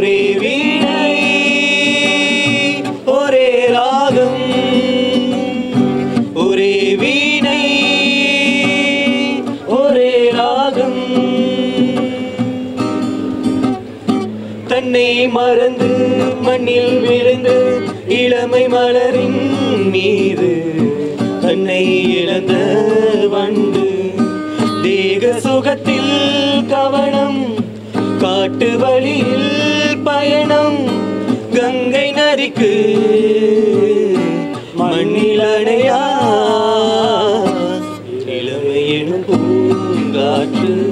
ஒரே வீணை ஒரே ராகம் ஒரே வீணை ஒரே ராகம் தன்னை மறந்து மண்ணில் விழுந்து இளமை மலரின் மீது தன்னை இழந்த வண்டு தேக சுகத்தில் கவனம் காட்டு வழியில் பயணம் கங்கை நதிக்கு மண்ணில் அணையா இளமை எனும் பூங்காற்று